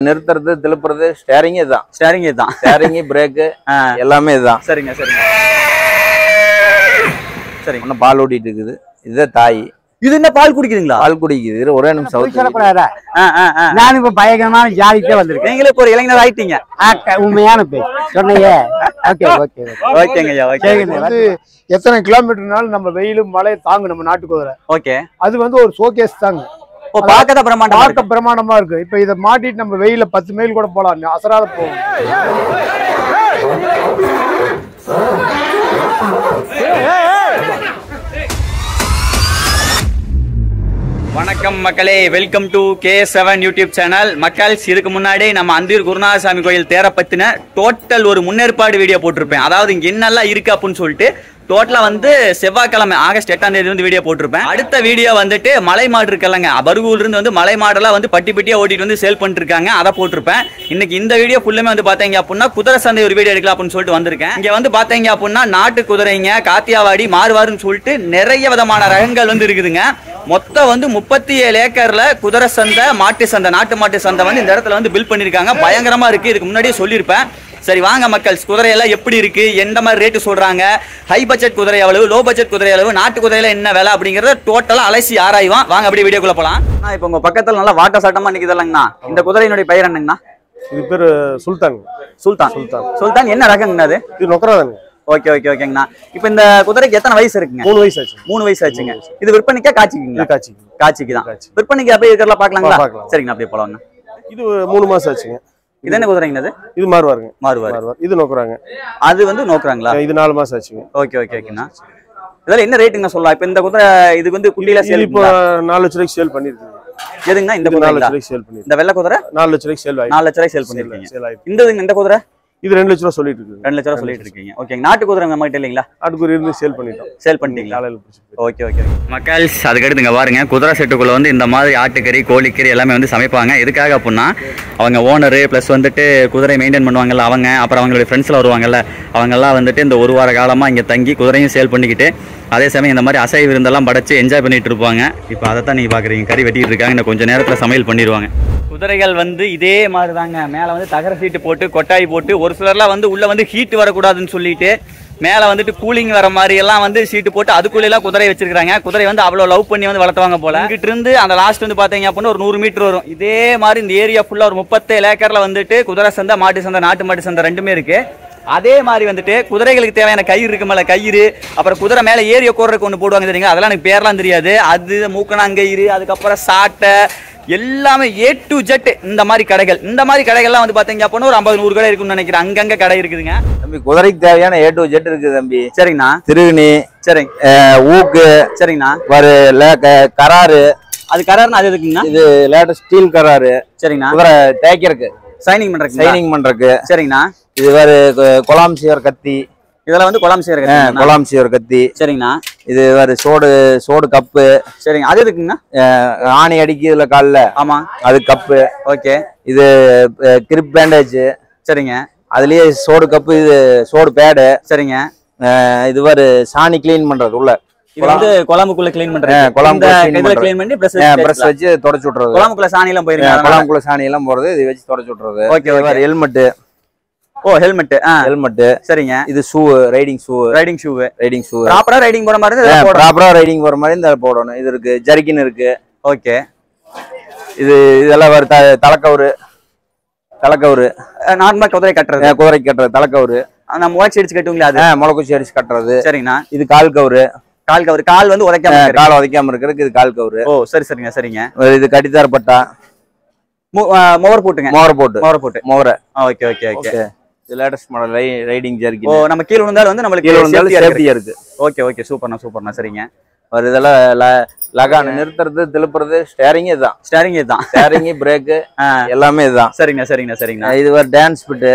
நிறுத்துறது திருப்புறது ஸ்டேரிங் இதுதான் ஸ்டேரிங் இதுதான் ஸ்டேரிங் பிரேக்கு ஆ, எல்லாமே இதுதான் சரிங்க சரிங்க சரிங்க இன்னும் பால் ஓட்டிட்டு இருக்குது இதுதான் தாய் இது என்ன பால் குடிக்குதுங்களா பால் குடிக்குது இரு, ஒரே நிமிஷம் போய் அவுத்து வை. சொல்லக்கூடாதா ஆ, ஆ, ஆ. நான் இப்ப பயங்கரமான ஜாலிக்கே வந்திருக்கேன் நீங்களே இப்போ ஒரு இளைஞர் ஆயிட்டீங்க ஆ, க- உண்மையான பேர் சொன்னையே ஓகே ஓகே ஓகேங்க ஐயா ஓகே சரிங்க வந்து எத்தனை கிலோமீட்டர்னாலும் நம்ம வெயிலும் மழை தாங்கும் நம்ம நாட்டு குதிரை ஓகே அது வந்து ஒரு ஷோகேஸ் தாங்க ஓ பார்க்கதான் பிரமாண்டமா இருக்கு. பார்க்க பிரமாண்டமா இருக்கு இப்ப இதை மாட்டிட்டு நம்ம வெயில பத்து மைல் கூட போலாம் அசராத போகும் வணக்கம் மக்களே welcome to K seven YouTube channel மக்கள்ஸ் இதுக்கு முன்னாடி நம்ம அந்தூர் குருநாதசாமி கோயில் தேரை பத்தின டோட்டல் ஒரு முன்னேற்பாடு வீடியோ போட்டிருப்பேன் அதாவது இங்க என்னெல்லாம் இருக்கு அப்படின்னு சொல்லிட்டு டோட்டலா வந்து செவ்வாய்க்கிழமை ஆகஸ்ட் எட்டாம் தேதி வந்து வீடியோ போட்டிருப்பேன் அடுத்த வீடியோ வந்துட்டு மலை மாடு இருக்கல்லங்க பருகூர்ல இருந்து வந்து மலை மாடெல்லாம் வந்து பட்டி பட்டியா ஓட்டிட்டு வந்து சேல் பண்ணிட்டு இருக்காங்க அதை போட்டிருப்பேன் இன்னைக்கு இந்த வீடியோ ஃபுல்லுமே வந்து பாத்தீங்க அப்படின்னா குதிரை சந்தை ஒரு வீடியோ எடுக்கலாம் அப்படின்னு சொல்லிட்டு வந்திருக்கேன் இங்க வந்து பாத்தீங்க அப்படின்னா நாட்டு குதிரைங்க காத்தியாவாடி மாறுவாருன்னு சொல்லிட்டு நிறைய விதமான ரகங்கள் வந்து இருக்குதுங்க மொத்தம் வந்து முப்பத்தி ஏழு ஏக்கர்ல குதிரை சந்தை மாட்டு சந்தை நாட்டு மாட்டு சந்தை வந்து இந்த இடத்துல வந்து பில் பண்ணிருக்காங்க பயங்கரமா இருக்கு இதுக்கு முன்னாடியே சொல்லியிருப்பேன் சரி வாங்க மக்கள் குதிரை எல்லாம் எப்படி இருக்கு எந்த மாதிரி ரேட்டு சொல்றாங்க ஹை பட்ஜெட் குதிரை எவ்வளவு லோ பட்ஜெட் குதிரை எவ்வளவு நாட்டு குதிரையில என்ன விலை அப்படிங்கறத டோட்டலா அலசி ஆராய்வான் வாங்க அப்படியே வீடியோக்குள்ள போலாம் இப்போ உங்க பக்கத்துல நல்லா வாட்ட சாட்டமா நிக்குதல்லங்கண்ணா இந்த குதிரையினுடைய பெயர் என்னங்கண்ணா இது பேரு சுல்தான் சுல்தான் சுல்தான். சுல்தான் என்ன ரகங்கண்ணா அது இது நொக்கராதாங்க ஓகே ஓகே ஓகேங்கண்ணா இப்போ இந்த குதிரைக்கு எத்தனை வயசு இருக்குங்க மூணு வயசு ஆச்சு மூணு வயசு ஆச்சுங்க இது விற்பனைக்கா காய்ச்சிக்குங்களா இது காட்சி காட்சிக்கு தான் காட்சி. விற்பனைக்கு அப்படியே இருக்கிறலாம் பார்க்கலாங்களா ஆ, பார்க்கலாம். சரிங்கண்ணா அப்படியே போலாம்ண்ணா இது மூணு மாசம் ஆச்சுங்க இது என்ன குதிரைங்க அது இது மாறுவாருங்க மாறுவார் மாறுவார் இது நொக்கறாங்க அது வந்து நோக்குறாங்களா இது நாலு மாசம் ஆச்சுங்க ஓகே ஓகே ஓகேண்ணா இதெல்லாம் என்ன ரேட்டுங்க சொல்லலாம் இப்போ இந்த குதிரை இது வந்து குட்டியில இது சேல் இப்போ நாலு லட்ச ரூபாய்க்கு சேல் பண்ணிருக்கீங்க எதுங்கண்ணா இந்த இது நாலு குதிரை லட்ச ரூபாய்க்கு சேல் பண்ணிருக்கீங்க இந்த வெள்ளை குதிரை நாலு லட்ச ரூபாய்க்கு சேல் ஆயிடுச்சு நாலு லட்ச ரூபாய் சேல் பண்ணிருக்கீங்க சேல் ஆயிடுச்சு இந்த இதுங்க இந்த குதிரை இது ரெண்டு லட்ச ரூபா சொல்லிட்டு இருக்கு ரெண்டு லட்ச ரூபா சொல்லிட்டு இருக்கீங்க ஓகே நாட்டு குதிரை நம்ம கிட்ட இல்லைங்களா அடுக்கு இருந்து சேல் பண்ணிட்டோம் சேல் பண்ணிட்டீங்களா காலையில பிடிச்சி ஓகே ஓகே மக்கள்ஸ் அதுக்கடுத்து இங்கே பாருங்க குதிரை செட்டுக்குள்ள வந்து இந்த மாதிரி ஆட்டுக்கறி கோழிக்கறி எல்லாமே வந்து சமைப்பாங்க எதுக்காக அப்படின்னா அவங்க ஓனரு ப்ளஸ் வந்துட்டு குதிரை மெயின்டைன் பண்ணுவாங்கல்ல அவங்க அப்புறம் அவங்களுடைய ஃப்ரெண்ட்ஸில் வருவாங்கல்ல அவங்கெல்லாம் வந்துட்டு இந்த ஒரு வார காலமாக இங்கே தங்கி குதிரையும் சேல் பண்ணிக்கிட்டு அதே சமயம் இந்த மாதிரி அசை விருந்தெல்லாம் படைச்சு என்ஜாய் பண்ணிட்டு இருப்பாங்க இப்போ அதை தான் நீங்கள் பார்க்குறீங்க கறி வெட்டிட்டு இருக்காங்க இன்னும் கொஞ்சம் நேரத்தில் சமையல் பண்ணிடுவாங்க குதிரைகள் வந்து இதே மாதிரி தாங்க மேலே வந்து தகர சீட்டு போட்டு கொட்டாய் போட்டு ஒரு சிலர்லாம் வந்து உள்ளே வந்து ஹீட் வரக்கூடாதுன்னு சொல்லிட்டு மேலே வந்துட்டு கூலிங் வர மாதிரி எல்லாம் வந்து சீட்டு போட்டு அதுக்குள்ள எல்லாம் குதிரை வச்சிருக்காங்க குதிரை வந்து அவ்வளோ லவ் பண்ணி வந்து வளர்த்துவாங்க போல இங்கிட்டு இருந்து அந்த லாஸ்ட் வந்து பார்த்தீங்க அப்படின்னா ஒரு நூறு மீட்டர் வரும் இதே மாதிரி இந்த ஏரியா ஃபுல்லாக ஒரு முப்பத்தேழு ஏக்கரில் வந்துட்டு குதிரை சந்தை மாட்டு சந்தை நாட்டு மாட்டு சந்தை ரெண்டுமே இருக்கு அதே மாதிரி வந்துட்டு குதிரைகளுக்கு தேவையான கயிறு இருக்கு மேல கயிறு அப்புறம் குதிரை மேல ஏறி உட்கார்றதுக்கு ஒன்று போடுவாங்க தெரியுங்க அதெல்லாம் எனக்கு பேர்லாம் தெரியாது அது மூக்கணாங்கயிறு அதுக்கப்புறம் சாட்டை எல்லாமே ஏ டு ஜெட் இந்த மாதிரி கடைகள் இந்த மாதிரி கடைகள்லாம் வந்து பாத்தீங்க அப்படின்னா ஒரு ஐம்பது நூறு கடை இருக்குன்னு நினைக்கிறேன் அங்கங்க கடை இருக்குதுங்க தம்பி குதிரைக்கு தேவையான ஏ டு ஜெட் இருக்குது தம்பி சரிங்கண்ணா திருகுனி சரிங்க அஹ், ஊக்கு சரிங்கண்ணா வரு ல- க- கராரு அது கரார்னு அது எதுக்குங்கண்ணா இது லேட்டஸ்ட் ஸ்டீல் கராரு சரிங்கண்ணா குதிரை தேய்க்கிறதுக்கு சைனிங் பண்றதுக்கு சைனிங் பண்றதுக்கு சரிங்கண்ணா இது வேறு கொலாம் சீவர் கத்தி இதெல்லாம் வந்து குழம்பு அஹ், செய்யறது கொலாம் சீவர் கத்தி சரிங்கண்ணா இது வேறு சோடு சோடு கப்பு சரிங்க அது எதுக்குங்கண்ணா அஹ், ஆணி அடிக்குதுல காலில் ஆமா அது கப்பு ஓகே இது கிரிப் பேண்டேஜ் சரிங்க அதுலயே சோடு கப்பு இது சோடு பேடு சரிங்க இது வேறு சாணி க்ளீன் பண்றது உள்ள இது வந்து குழம்புக்குள்ள க்ளீன் ஆ, பண்றது குழம்புக்குள்ள இந்த clean இதுல பண்றது. க்ளீன் பண்ணி பிரஸ் ப்ரெஸ் வச்சு தொடச்சு விட்டுறது குழம்புக்குள்ள சாணி எல்லாம் போயிருங்க குழம்புக்குள்ள சாணி எல்லாம் போறது இது வச்சு தொடச்சு விட்டுறது ஓகே ஓகே ஹெல்மெட் ஓ ஹெல்மெட் ஆ ஹெல்மெட் சரிங்க இது shoe riding shoe riding shoe riding shoe ப்ராப்பரா ரைடிங் போற மாதிரி இருந்தா போடணும் ப்ராப்பரா ரைடிங் போற மாதிரி இந்த போடணும் இது இருக்கு ஜர்கின் இருக்கு ஓகே இது இதெல்லாம் வேற த- தலைக்கவுரு தலைக்கவுரு நார்மலா குதிரை கட்டுறது அஹ் குதிரைக்கு கட்டுறது தலைக்கவுரு நம்ம முளைச்சி அடிச்சு கட்டுவீங்களா அது அஹ் முளைக்குச்சி அடிச்சு கட்டுறது சரிங்கண்ணா இது கால் கவுரு கால் கவர் கால் வந்து உதைக்காம அஹ் இருக்கிறது. கால் உதைக்காம இருக்கிறதுக்கு இது கால் கவுரு ஓ சரி சரிங்க சரிங்க இது கடித்தார் பட்டா மு- ஆ, முகர் போட்டுங்க மோர போட்டு முகர் போட்டு மோர ஓகே ஓகே ஓகே ஓகே இது லேட்டஸ்ட் மாடல் ரைடிங் ஓ ஜர்கின் நம்ம கீழ விழுந்தாலும் வந்து நம்மளுக்கு கீழே இருந்தாலும் சேஃப்டியா சேஃப்டியா இருக்கு ஓகே ஓகே சூப்பர்ண்ணா சூப்பர்ண்ணா சரிங்க ஒரு இதெல்லாம் ல- லகான் நிறுத்துறது திருப்புறது ஸ்டேரிங் இதுதான் ஸ்டேரிங் இதுதான் ஸ்டேரிங் பிரேக்கு ஆ, எல்லாமே இதுதான் சரிங்கண்ணா சரிங்கண்ணா சரிங்கண்ணா இது ஒரு டான்ஸ் பிட்டு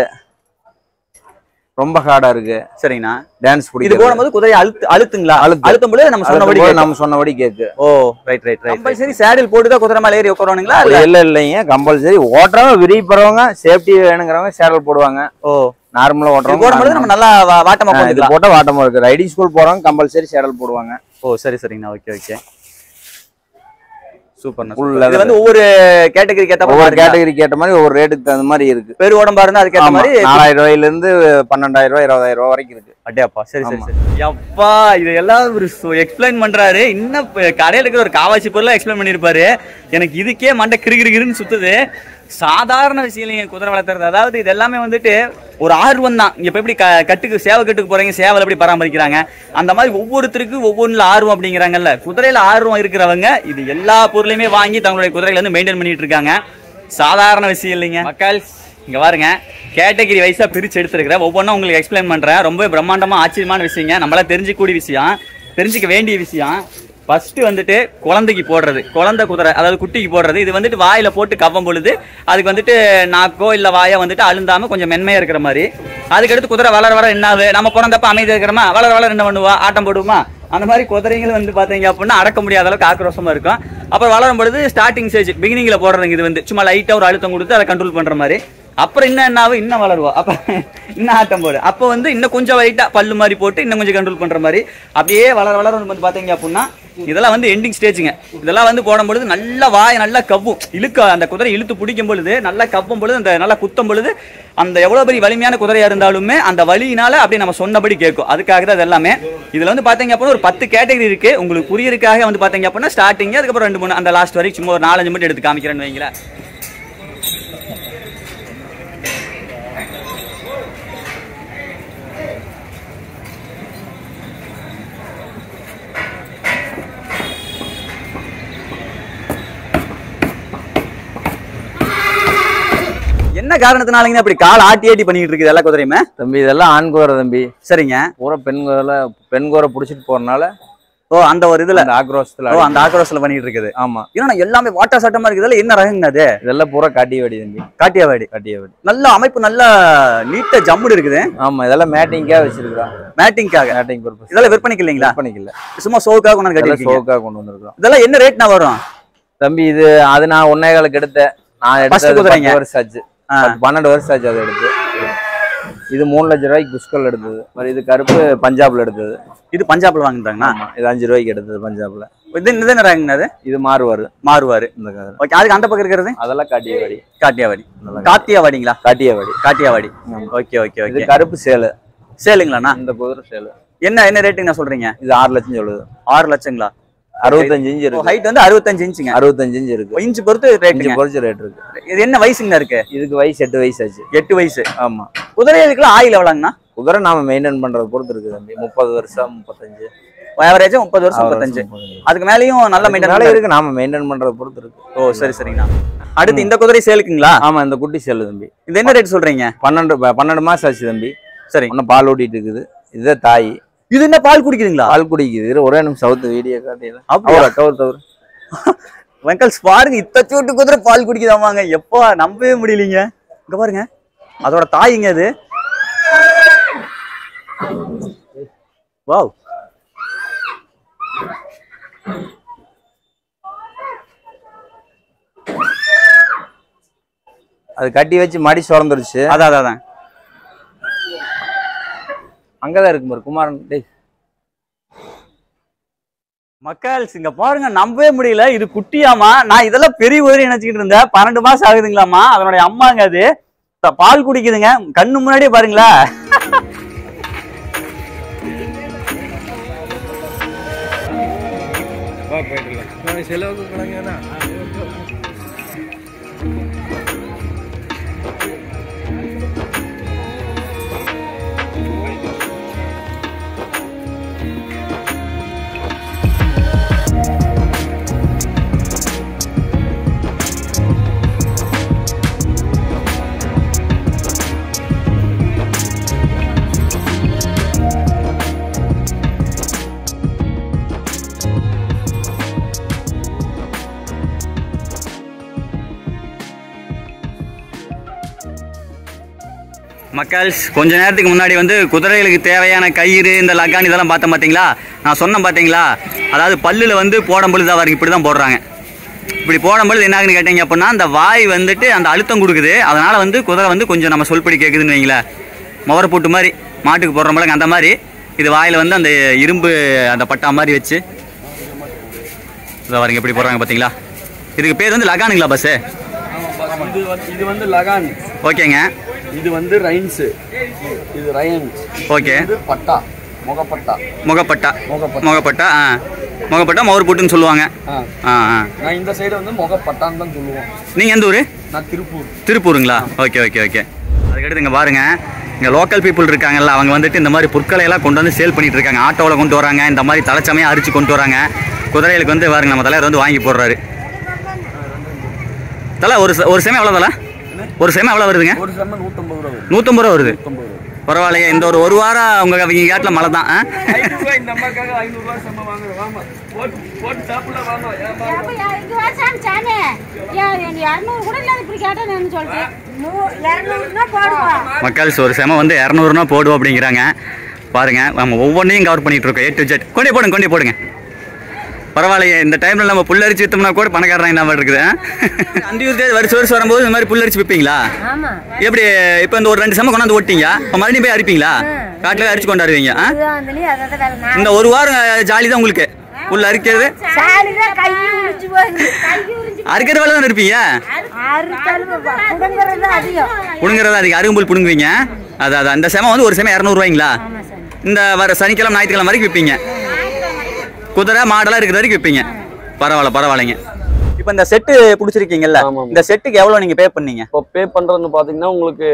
ரொம்ப ஹார்டா இருக்கு சரிங்கண்ணா டான்ஸ் இது பிடிக்கும் போடும்போது குதிரை அழுத்து அழுத்துங்களா அழுத்து. அழுத்தும் பொழுது நம்ம சொன்னபடி கேட்கும். நம்ம சொன்னபடி கேக்கு ஓ right right right compulsory saddle போட்டு தான் குதிரை மேல ஏறி உட்காருவானுங்களா இல்ல இல்ல இல்லைங்க கம்பல்சரி ஓட்டுறவங்க விரும்புறவங்க சேஃப்டி வேணுங்கிறவங்க சேடல் போடுவாங்க ஓ நார்மலா இது ஓட்டுறவங்க போடும்போது நம்ம நல்லா வா- வாட்டமா ஆ, இது போட்டுக்கலாம் போட்டா வாட்டமா இருக்கு ரைடிங் ஸ்கூல் போறவங்க கம்பல்சரி சேடல் போடுவாங்க ஓ சரி சரிங்கண்ணா ஓகே ஓகே சூப்பர் Full இது leather. வந்து ஒவ்வொரு கேட்டகரிக்கு ஏத்த ஒவ்வொரு மாதிரி கேட்டகரிக்கு ஏற்ற மாதிரி ஒவ்வொரு ரேட்டுக்கு தகுந்த மாதிரி இருக்கு பெரு உடம்பா இருந்தா அதுக்கு ஏத்த ஆமா, மாதிரி நாலாயிரம் ரூபாயில இருந்து பன்னெண்டாயிரம் ரூபாய் இருபதாயிரம் ரூபாய் வரைக்கும் இருக்கு அட்டேப்பா சரி சரி ஆமா. சரி அப்பா இது எல்லாம் ஒரு எக்ஸ்பிளைன் பண்றாரு இன்னும் இப்ப கடையில இருக்கிற ஒரு காவாசி பொருளை எக்ஸ்பிளைன் பண்ணிருப்பாரு எனக்கு இதுக்கே மண்டை கிரு கிரு கிருன்னு சுத்துது சாதாரண விஷயம் இல்லைங்க குதிரை வளர்த்துறது அதாவது இது எல்லாமே வந்துட்டு ஒரு ஆர்வம் தான் இப்ப எப்படி க- கட்டுக்கு சேவை கட்டுக்கு போறீங்க சேவல் எப்படி பராமரிக்கிறாங்க அந்த மாதிரி ஒவ்வொருத்தருக்கும் ஒவ்வொன்றுல ஆர்வம் அப்படிங்கிறாங்கல்ல குதிரையில ஆர்வம் இருக்கிறவங்க இது எல்லா பொருளையுமே வாங்கி தங்களுடைய குதிரையில வந்து மெயின்டைன் பண்ணிட்டு இருக்காங்க சாதாரண விஷயம் இல்லைங்க மக்கள் இங்க பாருங்க கேட்டகரி வைஸா பிரிச்சு எடுத்திருக்கிறேன் ஒவ்வொன்றும் உங்களுக்கு எக்ஸ்பிளைன் பண்றேன் ரொம்ப பிரம்மாண்டமா ஆச்சரியமான விஷயங்க நம்மளால தெரிஞ்சுக்கக்கூடிய விஷயம் தெரிஞ்சுக்க வேண்டிய விஷயம் ஃபர்ஸ்ட் வந்துட்டு குழந்தைக்கு போடுறது குழந்தை குதிரை அதாவது குட்டிக்கு போடுறது இது வந்துட்டு வாயில போட்டு கவ்வும் பொழுது அதுக்கு வந்துட்டு நாக்கோ இல்ல வாயோ வந்துட்டு அழுந்தாம கொஞ்சம் மென்மையா இருக்கிற மாதிரி அதுக்கடுத்து குதிரை வளர வளர என்ன ஆகுது நம்ம பிறந்தப்ப அமைதியா இருக்கிறோமா வளர வளர என்ன பண்ணுவா ஆட்டம் போடுவோமா அந்த மாதிரி குதிரைகள் வந்து பாத்தீங்க அப்படின்னா அடக்க முடியாத அளவுக்கு ஆக்ரோஷமா இருக்கும் அப்புறம் வளரும் பொழுது ஸ்டார்டிங் ஸ்டேஜ் பிகினிங்ல போடுறதுங்க இது வந்து சும்மா லைட்டா ஒரு அழுத்தம் கொடுத்து அதை கண்ட்ரோல் பண்ற மாதிரி அப்புறம் இன்னும் என்ன ஆகும் இன்னும் வளருவோம் அப்ப இன்னும் ஆட்டம் போடு அப்போ வந்து இன்னும் கொஞ்சம் லைட்டா பல்லு மாதிரி போட்டு இன்னும் கொஞ்சம் கண்ட்ரோல் பண்ற மாதிரி அப்படியே வளர வளர வந்து பாத்தீங்க அப்படின்னா இதெல்லாம் வந்து எண்டிங் ஸ்டேஜுங்க இதெல்லாம் வந்து போடும் பொழுது நல்லா வாய் நல்லா கவ்வும் இழுக்க அந்த குதிரை இழுத்து பிடிக்கும் பொழுது நல்லா கவ்வும் பொழுது அந்த நல்லா குத்தும் பொழுது அந்த எவ்வளவு பெரிய வலிமையான குதிரையா இருந்தாலுமே அந்த வலியினால அப்படியே நம்ம சொன்னபடி கேட்கும் அதுக்காக தான் இது எல்லாமே இதுல வந்து பாத்தீங்க அப்படின்னா ஒரு பத்து கேட்டகரி இருக்கு உங்களுக்கு புரியறதுக்காக வந்து பாத்தீங்க அப்படின்னா ஸ்டார்டிங் அதுக்கப்புறம் ரெண்டு மூணு அந்த லாஸ்ட் வரைக்கும் சும்மா ஒரு நாலஞ்சு மட்டும் எடுத்து காமிக்கிறேன்னு வைங்களேன் என்ன காரணத்தினாலங்க அப்படி கால் ஆட்டி ஆட்டி பண்ணிட்டு இருக்குது எல்லா குதிரையுமே தம்பி இதெல்லாம் ஆண் குதிரை தம்பி சரிங்க பூரா பெண் குதிரை பெண் குதிரை புடிச்சிட்டு போறனால ஓ அந்த ஒரு இதுல அந்த ஆக்ரோஷத்துல ஓ அந்த ஆக்ரோஸ்ல பண்ணிட்டு இருக்குது ஆமா ஏன்னா எல்லாமே வாட்டா சட்டமா இருக்குதுல என்ன ரகங்க அது இதெல்லாம் பூரா காட்டி வாடி தம்பி காட்டியாவாடி காட்டிய வாடி நல்ல அமைப்பு நல்ல நீட்டா ஜம்முடு இருக்குது ஆமா இதெல்லாம் மேட்டிங்காக வச்சிருக்கிறோம் மேட்டிங்காக மேட்டிங் பர்பஸ் இதெல்லாம் விற்பனைக்கு இல்லைங்களா பண்ணிக்கல சும்மா ஷோக்காக கொண்டு வந்து இதெல்லாம் கட்டிருக்கீங்க சோக்காக கொண்டு வந்திருக்கிறோம் இதெல்லாம் என்ன ரேட்னா வரும் தம்பி இது அது நான் ஒன்னே காலுக்கு எடுத்தேன் நான் First எடுத்தது குதிரைங்க. பத்து வருஷம் ஆச்சு ஆ. பத்து- பன்னெண்டு வருஷம் ஆச்சு அதை எடுத்து இது மூணு லட்ச ரூபாய்க்கு குஸ்கல் எடுத்தது அப்புறம் இது கருப்பு பஞ்சாப்ல எடுத்தது இது பஞ்சாப்ல வாங்குறாங்கண்ணா ஆமா இது அஞ்சு ரூபாய்க்கு எடுத்தது பஞ்சாப்ல இது இது என்ன ரகங்க அது இது மாறுவாரு மாறுவாரு இந்த கதிரை ஓகே அதுக்கு அந்த பக்கம் இருக்கிறது அதெல்லாம் காட்டிய வாடி காட்டியாவாடி நல்லா காத்தியாவாடிங்களா காட்டிய வாடி காட்டியாவாடி ஓகே ஓகே இது ஓகே கருப்பு சேலு சேலுங்களாண்ணா இந்த குதிரை சேலு என்ன என்ன ரேட்டுங்க சொல்றீங்க இது ஆறு லட்சம் சொல்லுது ஆறு லட்சங்களா அறுபத்தஞ்சு இன்ச்சு இருக்கு ஹைட் வந்து அறுபத்தஞ்சு இன்ச்சுங்க அறுபத்தஞ்சு இன்ச்சு இருக்கு இன்ச்சு பொறுத்து இன்ச்சு ரேட்டுங்க பொறிச்ச ரேட் இருக்கு இது என்ன வயசுங்க இருக்கு இதுக்கு வயசு எட்டு வயசு ஆச்சு எட்டு வயசு ஆமா குதிரை இதுக்குலாம் ஆயில் எவ்வளோங்கண்ணா குதிரை நாம மெயின்டைன் பண்றத பொறுத்து இருக்கு தம்பி முப்பது வருஷம் முப்பத்தஞ்சு ஆவரேஜா முப்பது வருஷம் முப்பத்தஞ்சு அதுக்கு மேலேயும் நல்ல அதுக்கு மேல மெயின்டைன் இருக்கு நாம மெயின்டைன் பண்றத பொறுத்து இருக்கு ஓ சரி சரிங்கண்ணா அடுத்து இந்த குதிரை சேலுக்குங்களா ஆமா இந்த குட்டி செல்லு தம்பி இது என்ன ரேட் சொல்றீங்க பன்னெண்டு ப- பன்னெண்டு மாசம் ஆச்சு தம்பி சரி இன்னும் பால் ஓட்டிட்டு இருக்குது இதுதான் தாய் இது என்ன பால் குடிக்குதுங்களா பால் குடிக்குது இரு, ஒரே நிமிஷம் சவுத்து வீடியோ காட்டியது அப்படியா? அவ்வளோ தவறு தவறு வெங்கல்ஸ் பாருங்க இத்த சூட்டு குதிரை பால் குடிக்குதாமாங்க எப்போ நம்பவே முடியலீங்க இங்க பாருங்க அதோட தாய்ங்க அது வாவ் அது கட்டி வச்சு மடி சுரந்துருச்சு அதான் அதான், அதான் அங்கதான் இருக்கு பாரு குமாரன் டேய் மக்கள்ஸ் இங்க பாருங்க நம்பவே முடியல இது குட்டியாமா நான் இதெல்லாம் பெரிய குதிரை நினைச்சுக்கிட்டு இருந்தேன் பன்னெண்டு மாசம் ஆகுதுங்களாமா அதனுடைய அம்மாங்க அது த- பால் குடிக்குதுங்க கண்ணு முன்னாடியே பாருங்களா மக்கள்ஸ் கொஞ்ச நேரத்துக்கு முன்னாடி வந்து குதிரைகளுக்கு தேவையான கயிறு இந்த லக்கான் இதெல்லாம் பார்த்தேன் பார்த்தீங்களா நான் சொன்னேன் பார்த்தீங்களா அதாவது பல்லில் வந்து போடும் பொழுது அவருக்கு இப்படி தான் போடுறாங்க இப்படி போடும் பொழுது என்ன ஆகுதுன்னு கேட்டீங்க அப்படின்னா அந்த வாய் வந்துட்டு அந்த அழுத்தம் கொடுக்குது அதனால் வந்து குதிரை வந்து கொஞ்சம் நம்ம சொல்படி கேட்குதுன்னு வைங்களேன் முவர போட்டு மாதிரி மாட்டுக்கு போடுற மாதிரி அந்த மாதிரி இது வாயில் வந்து அந்த இரும்பு அந்த பட்டா மாதிரி வச்சு இதை வரீங்க எப்படி போடுறாங்க பார்த்தீங்களா இதுக்கு பேர் வந்து லகானுங்களா பஸ்ஸு இது வந்து இது வந்து லகான் ஓகேங்க இது வந்து ரைன்ஸ் இது ரயன் ஓகே இது பட்டா முகப்பட்டா முகப்பட்டா முகப்பட்டா. முகப்பட்டா ஆ முகப்பட்டா மோர் புட்டுன்னு சொல்லுவாங்க ஆ ஆ ஆ நான் இந்த சைடு வந்து முகப்பட்டான்னு தான் சொல்லுவோம் நீங்கள் எந்த ஊர் நான் திருப்பூர் திருப்பூருங்களா ஓகே ஓகே ஓகே அதுக்கடுத்து இங்கே பாருங்க இங்கே லோக்கல் பீப்புள் இருக்காங்கல்ல அவங்க வந்துட்டு இந்த மாதிரி பொருட்களை எல்லாம் கொண்டு வந்து சேல் பண்ணிட்டு இருக்காங்க ஆட்டோவில் கொண்டு வராங்க இந்த மாதிரி தலைச்சமையாக அரிச்சு கொண்டு வராங்க குதிரைகளுக்கு வந்து பாருங்க நம்ம தலைவர் வந்து வாங்கி போடுறாரு தலை ஒரு ச- ஒரு செம எவ்வளோ தலை ஒரு செம எவ்வளோ வருதுங்க ஒரு செம்ம நூற்றம்பது ரூபா வரும் நூற்றம்பது ரூபா வருது நூற்றம்பது ரூபா பரவாயில்லையே இந்த ஒரு ஒரு வாரம் உங்க அவங்க காட்டில் மழை தான் ஆ? ஐநூறுரூவா இந்த அம்மாக்காக ஐநூறுரூவா செம்ம வாங்குறேன் வாமா போட்டு போட்டு சாப்பிடல வாமா ஏமா அப்ப இது வருஷம் சாமி இரநூறு கூட இல்லாத இப்படி கேட்டேன் நான் சொல்லிட்டேன் இரநூறுனா போடுவோம் மக்கள்ஸ் ஒரு செம வந்து இரநூறுனா போடுவோம் அப்படிங்கிறாங்க பாருங்க நம்ம ஒவ்வொன்றையும் கவர் பண்ணிட்டு இருக்கோம் ஏ டு ஜெட் கொண்டே போடுங்க கொண்டே போடுங்க பரவாயில்லையே இந்த டைம்ல நம்ம புல்லரிச்சு வித்தோம்னா கூட பணக்காரன் என்ன இருக்குது ஆ? அந்தியூர் தேதி வருஷம் வருஷம் வரும்போது இந்த மாதிரி புல்லரிச்சு விற்பீங்களா ஆமா எப்படி இப்போ இந்த ஒரு ரெண்டு செம கொண்டாந்து ஓட்டிங்க இப்போ மறுபடியும் போய் அரிப்பீங்களா காட்டில் அரிச்சு கொண்டாடுவீங்க ஆ? இந்த ஒரு வாரம் ஜாலி தான் உங்களுக்கு புல் அரிக்கிறது சாலிதான் கை உரிச்சு போகுது கை உரிச்சு அறுக்கிற வேலை தான் இருப்பீங்க அறுத்தாலும் குடுங்குறது அதிகம் புடுங்குறது அதுக்கு அருகும்புல் புடுங்குவீங்க அது அது அந்த செம வந்து ஒரு செம இரநூறுவாய்ங்களா இந்த வர சனிக்கிழமை ஞாயிற்றுக்கிழமை வரைக்கும் விற்பீங்க குதிரை மாடெல்லாம் இருக்கிற வரைக்கும் விற்பீங்க பரவாயில்ல பரவாயில்லைங்க இப்போ இந்த செட்டு பிடிச்சிருக்கீங்கல்ல ஆமாம். இந்த செட்டுக்கு எவ்வளோ நீங்கள் பே பண்ணீங்க இப்போ பே பண்ணுறதுன்னு பார்த்தீங்கன்னா உங்களுக்கு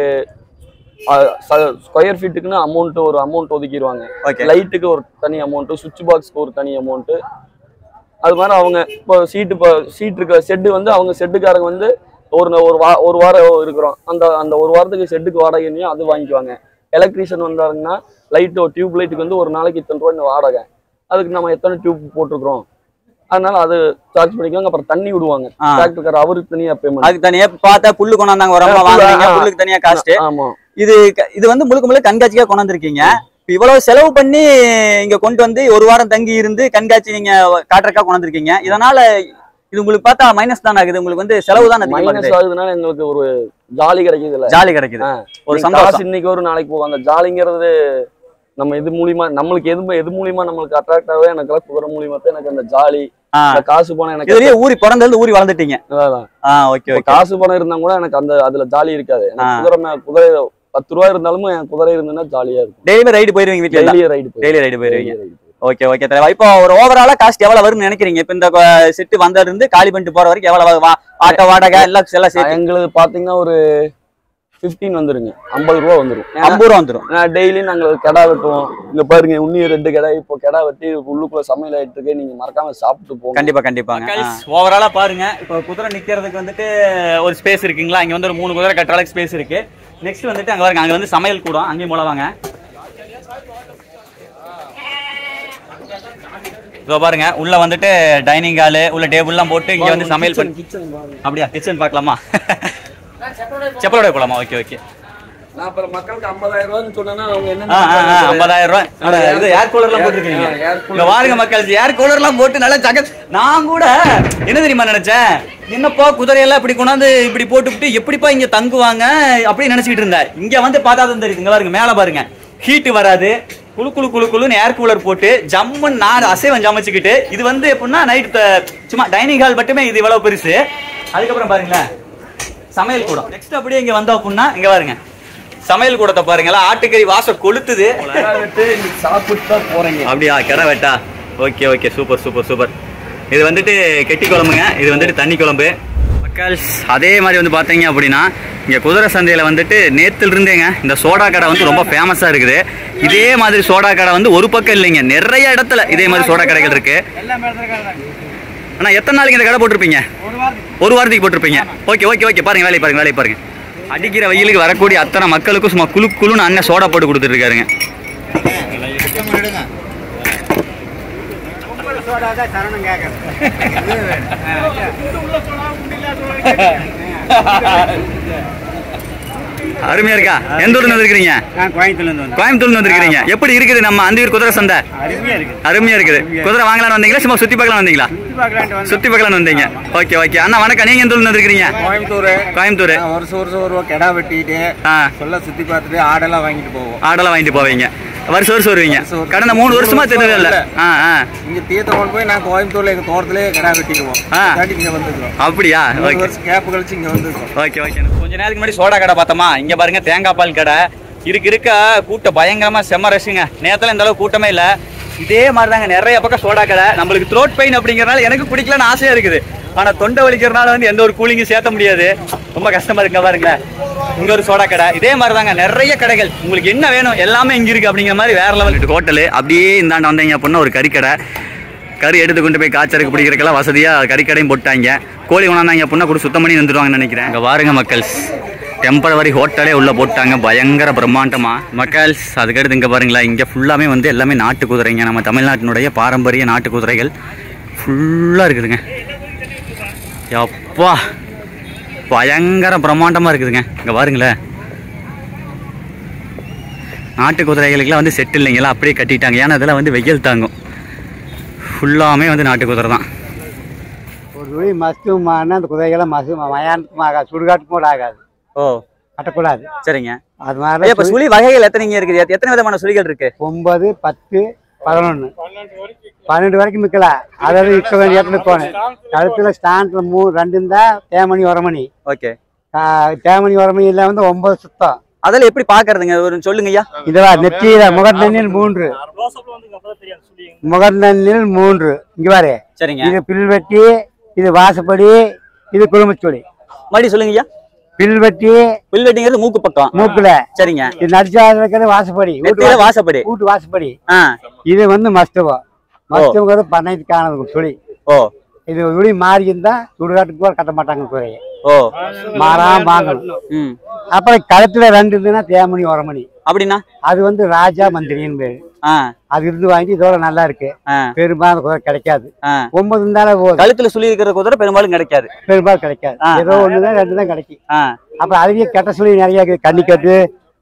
ஸ்கொயர் ஃபீட்டுக்குன்னு அமௌண்ட் ஒரு அமௌண்ட் ஒதுக்கிடுவாங்க ஓகே லைட்டுக்கு ஒரு தனி அமௌண்ட்டு சுவிட்ச் பாக்ஸ்க்கு ஒரு தனி அமௌண்ட்டு அது மாதிரி அவங்க இப்போ சீட்டு இப்போ சீட் இருக்க செட்டு வந்து அவங்க செட்டுக்காரங்க வந்து ஒரு ந- ஒரு வா ஒரு வாரம் இருக்கிறோம் அந்த அந்த ஒரு வாரத்துக்கு செட்டுக்கு வாடகை என்னையோ அது வாங்கிக்குவாங்க எலக்ட்ரீஷியன் வந்தாருங்கன்னா லைட்டு டியூப் லைட்டுக்கு வந்து ஒரு நாளைக்கு இத்தனை ரூபாய் இந்த வாடகை அதுக்கு நம்ம எத்தனை டியூப் போட்டிருக்கிறோம் அதனால அது சார்ஜ் பண்ணிக்குவாங்க அப்புறம் தண்ணி விடுவாங்க ஆ. டிராக்டர்கார அவருக்கு தனியா பேமெண்ட் அதுக்கு தனியா பார்த்தா புல்லு கொண்டாந்தாங்க வரமா புல்லு, வாங்குறீங்க ஆ. புல்லுக்கு தனியா காஸ்ட் ஆமா இது க- இது வந்து முழுக்க முழுக்க கண்காட்சியா கொண்டாந்துருக்கீங்க இப்ப இவ்வளவு செலவு பண்ணி இங்க கொண்டு வந்து ஒரு வாரம் தங்கி இருந்து கண்காட்சி நீங்க காட்டுறக்கா கொண்டாந்துருக்கீங்க இதனால இது உங்களுக்கு பார்த்தா மைனஸ் தான் ஆகுது உங்களுக்கு வந்து செலவு தான் அதிகமா மைனஸ் ஆகுதுனால எங்களுக்கு ஒரு ஜாலி கிடைக்குது இல்ல ஜாலி கிடைக்குது ஆ. ஒரு இன்னைக்கு சந்தோஷம் காசு இன்னைக்கு ஒரு நாளைக்கு போகும் அந்த ஜாலிங்கிறது நம்ம இது மூலியமா நம்மளுக்கு எது எது மூலியமா நம்மளுக்கு அட்ராக்ட் ஆகவே எனக்கு எல்லாம் குதிரை மூலியமா தான் எனக்கு அந்த ஜாலி ஆ. அந்த காசு பணம் எனக்கு இதுலயே ஊறி பிறந்தது ஊறி வளர்ந்துட்டீங்க அதான். ஆ ஓகே இப்ப ஓகே காசு பணம் இருந்தா கூட எனக்கு அந்த அதுல ஜாலி இருக்காது எனக்கு ஆ. குதிரை மே- குதிரை பத்து ரூபா இருந்தாலும் என் குதிரை இருந்ததுன்னா ஜாலியா இருக்கும் டெய்லியுமே ரைடு போயிருவீங்க வீட்டுல டெய்லி ரைடு டெய்லி ரைடு போயிருவீங்க ஓகே ஓகே தலைவா இப்போ ஒரு ஓவராலா காஸ்ட் எவ்வளவு வரும்னு நினைக்கிறீங்க இப்போ இந்த செட்டு வந்ததுல இருந்து காலி பண்ணிட்டு போற வரைக்கும் எவ்வளவு வா- ஆட்டோ வாடகை எல்லாம் எல்லாம் சேர்த்து எங்களுக்கு பாத்தீங்கன்னா ஒரு 15 வந்துருங்க ஐம்பது ரூபா வந்துரும் ஏன்னா ஐம்பது ரூபா வந்துரும் நான் டெய்லி நாங்க கெடா வெட்டுவோம் இங்க பாருங்க இன்னும் ரெண்டு கெடா இப்போ கெடா வெட்டி உள்ளுக்குள்ள சமையல் ஆயிட்டு இருக்கு நீங்க மறக்காம சாப்பிட்டு போங்க கண்டிப்பா கண்டிப்பாங்க ஓவராலா பாருங்க இப்போ குதிரை நிக்கிறதுக்கு வந்துட்டு ஒரு ஸ்பேஸ் இருக்குங்களா இங்க வந்து ஒரு மூணு குதிரை கட்டுற அளவுக்கு ஸ்பேஸ் இருக்கு நெக்ஸ்ட் வந்துட்டு அங்க பாருங்க அங்க வந்து சமையல் கூடம் அங்கேயும் போல வாங்க இதோ பாருங்க உள்ள வந்துட்டு டைனிங் ஹாலு உள்ள டேபிள்லாம் போட்டு இங்க வந்து சமையல் பண்ணி அப்படியா கிச்சன் பார்க்கலாமா செப்பலோட போலாமா ஓகே ஓகே நான் அப்புறம் மக்களுக்கு ஐம்பதாயிரம் ரூபான்னு சொன்னா அவங்க என்ன ஆ, ஆ, ஆ, ஐம்பதாயிரம் ரூபாய் அட, இது ஏர் கூலர்லாம் போட்டுருக்கீங்க ஆ, air cooler. இங்க பாருங்க மக்கள் ஏர் கூலர்லாம் போட்டு நல்லா ஜக நான் கூட என்ன தெரியுமா நினைச்சேன் என்னப்பா குதிரையெல்லாம் இப்படி கொண்டாந்து இப்படி போட்டுவிட்டு எப்படிப்பா இங்க தங்குவாங்க அப்படின்னு நினைச்சிட்டு இருந்தேன் இங்க வந்து பார்த்தா தான் தெரியுது இங்க பாருங்க மேல பாருங்க ஹீட் வராது குளு குளு குளு குளுன்னு ஏர் கூலர் போட்டு ஜம்முன்னு நான் அசைவம் சமைச்சுக்கிட்டு இது வந்து எப்படின்னா நைட் சும்மா டைனிங் ஹால் மட்டுமே இது இவ்வளவு பெருசு அதுக்கப்புறம் பாருங்களேன் சமையல் கூடம் நெக்ஸ்ட் அப்படியே இங்க வந்தோம் அப்படின்னா இங்க பாருங்க சமையல் கூடத்தை பாருங்களா ஆட்டுக்கறி வாசம் கொளுத்துது வெட்டு இன்னைக்கு சாப்பிட்டு தான் போறீங்க அப்படியா கரை வெட்டா okay okay super super super இது வந்துட்டு கெட்டி குழம்புங்க இது வந்துட்டு தண்ணி குழம்பு மக்கள்ஸ் அதே மாதிரி வந்து பார்த்தீங்க அப்படின்னா இங்கே குதிரை சந்தையில் வந்துட்டு நேத்துல இருந்தேங்க இந்த சோடா கடை வந்து ரொம்ப ஃபேமஸாக இருக்குது இதே மாதிரி சோடா கடை வந்து ஒரு பக்கம் இல்லைங்க நிறைய இடத்துல இதே மாதிரி சோடா கடைகள் இருக்கு அண்ணா எத்தனை நாளைக்கு இந்த கடை போட்டிருப்பீங்க ஒரு வாரத்துக்கு போட்டிருப்பீங்க ஓகே ஓகே ஓகே பாருங்க வேலையை பாருங்க வேலையை பாருங்க அடிக்கிற வெயிலுக்கு வரக்கூடிய அத்தனை மக்களுக்கும் சும்மா குழு குழுன்னு அண்ணன் சோடா போட்டு கொடுத்துட்டு இருக்காருங்க அருமையா இருக்கா எந்த ஊர்ல இருந்து இருக்கிறீங்க நான் கோயம்புத்தூர்ல இருந்து வந்தேன் கோயம்புத்தூர்ல இருந்து இருக்கிறீங்க எப்படி இருக்குது நம்ம அந்தியூர் குதிரை சந்தை அருமையா இருக்கு அருமையா இருக்குது குதிரை வாங்கலாம்னு வந்தீங்களா சும்மா சுத்தி பார்க்கலாம் வந்தீங்களா சுத்தி பார்க்கலான்ட்டு வந்தேன் சுத்தி பார்க்கலாம்னு வந்தீங்க ஓகே ஓகே அண்ணா வணக்கம் நீங்க எந்த ஊர்ல இருந்து இருக்கிறீங்க கோயம்புத்தூர் கோயம்புத்தூர் வருஷம் வருஷம் ஒரு கிடா வெட்டிட்டு ஆ சொல்ல சுத்தி பார்த்துட்டு ஆடெல்லாம் வாங்கிட்டு போவோம் ஆடெல்லாம் வாங்கிட்டு போவீங்க வருஷம் வருஷம் வருவீங்க கடந்த மூணு வருஷமா திருநெல்வேலியில் ஆ ஆ இங்க தீர்த்த கொண்டு போய் நான் கோயம்புத்தூர்ல எங்க தோட்டத்திலே கடை வெட்டிக்குவோம் ஆ. தாண்டி இங்க வந்துருக்கோம் அப்படியா மூணு ஓகே வருஷம் கேப் கழிச்சு இங்க வந்துருக்கோம் ஓகே ஓகே கொஞ்ச நேரத்துக்கு முன்னாடி சோடா கடை பார்த்தோமா இங்க பாருங்க தேங்காய் பால் கடை இருக்கு இருக்க கூட்டம் பயங்கரமா செம்ம ரஷுங்க நேரத்துல இந்த அளவு கூட்டமே இல்ல இதே மாதிரி தாங்க நிறைய பக்கம் சோடா கடை நம்மளுக்கு த்ரோட் பெயின் அப்படிங்கறனால எனக்கு பிடிக்கலன்னு ஆசையா இருக்குது ஆனா தொண்டை வலிக்கிறனால வந்து எந்த ஒரு கூலிங்கும் சேர்த்த முடியாது ரொம்ப கஷ்டமா இருக்குங்க பாருங்களேன் இங்க ஒரு சோடா கடை இதே மாதிரி தாங்க நிறைய கடைகள் உங்களுக்கு என்ன வேணும் எல்லாமே இங்க இருக்கு அப்படிங்கிற மாதிரி வேற லெவல் ஹோட்டல் அப்படியே இந்தாண்ட வந்தீங்க அப்படின்னா ஒரு கறிக்கடை கறி எடுத்து கொண்டு போய் காய்ச்சலுக்கு பிடிக்கிறதுக்கெல்லாம் வசதியாக கறிக்கடையும் போட்டாங்க கோழி கொண்டாந்தாங்க அப்படின்னா கூட சுத்தம் பண்ணி வந்துடுவாங்கன்னு நினைக்கிறேன் இங்கே பாருங்க மக்கள்ஸ் டெம்பரவரி ஹோட்டலே உள்ள போட்டாங்க பயங்கர பிரம்மாண்டமா மக்கள்ஸ் அதுக்கடுத்து இங்கே பாருங்களேன் இங்கே ஃபுல்லாமே வந்து எல்லாமே நாட்டு குதிரைங்க நம்ம தமிழ்நாட்டினுடைய பாரம்பரிய நாட்டு குதிரைகள் ஃபுல்லாக இருக்குதுங்க எப்பா பயங்கர பிரம்மாண்டமாக இருக்குதுங்க இங்கே பாருங்களேன் நாட்டு குதிரைகளுக்கெல்லாம் வந்து செட் இல்லைங்களா அப்படியே கட்டிட்டாங்க ஏன்னா அதெல்லாம் வந்து வெயில் தாங்கும் ஃபுல்லாமே வந்து நாட்டு குதிரை தான் ஒரு துளி மஸ்துமான அந்த குதிரைகளாம் மசு மயானத்துக்கும் ஆகாது சுடுகாட்டுக்கும் கூட ஆகாது ஓ கட்டக்கூடாது சரிங்க அது ஐயா, மாதிரி இப்ப சுழி வகைகள் எத்தனைங்க இருக்குது எத்த- எத்தனை விதமான சுழிகள் இருக்கு ஒன்பது பத்து பதினொன்று பன்னெண்டு வரைக்கும் விற்கலாம் அதாவது விற்க வேண்டிய இடத்துல போகணும் கழுத்தில் ஸ்டாண்டில் மூ ரெண்டு இருந்தால் தேமணி உரமணி ஓகே கா- தேமணி உரமணி இல்லை வந்து ஒன்பது சுத்தம் அதெல்லாம் எப்படி பாக்குறதுங்க ஒரு சொல்லுங்க ஐயா இதுவா நெற்றியில முகந்தண்ணில் மூன்று முகந்தண்ணில் மூன்று இங்க பாரு சரிங்க இது பில்வெட்டி இது வாசப்படி இது குடும்பச்சொலி மறுபடியும் சொல்லுங்க ஐயா பில்வெட்டி புல் வெட்டிங்கிறது மூக்கு பக்கம் மூக்குல சரிங்க இது நடிச்சா இருக்கிறது வாசப்படி வீட்டு நெத்தியில வாச- வாசப்படி வீட்டு வாசப்படி ஆ இது வந்து மஸ்தவம் மஸ்தவங்கிறது பண்ணைக்கானது சொல்லி ஓ இது உளி மாறி இருந்தா சுடுகாட்டுக்கு கூட கட்ட மாட்டாங்க குறைய ஓ மாறாம வாங்கணும் ம் அப்புறம் கழுத்துல ரெண்டு இருந்துன்னா தேமணி உரமணி அப்படின்னா அது வந்து ராஜா மந்திரின்னு பேரு ஆ அது இருந்து வாங்கி இதோட நல்லா இருக்கு ஆ பெரும்பாலும் குதிரை கிடைக்காது ஆ ஒன்பது இருந்தாலும் போதும் கழுத்துல சுழி இருக்கிற குதிரை பெரும்பாலும் கிடைக்காது பெரும்பாலும் கிடைக்காது ஆ, ஏதோ ஒண்ணுதான் ரெண்டு தான் கிடைக்கும் ஆ அப்புறம் அதுலயே கெட்ட சொல்லி நிறைய இருக்குது கன்னிக்கட்டு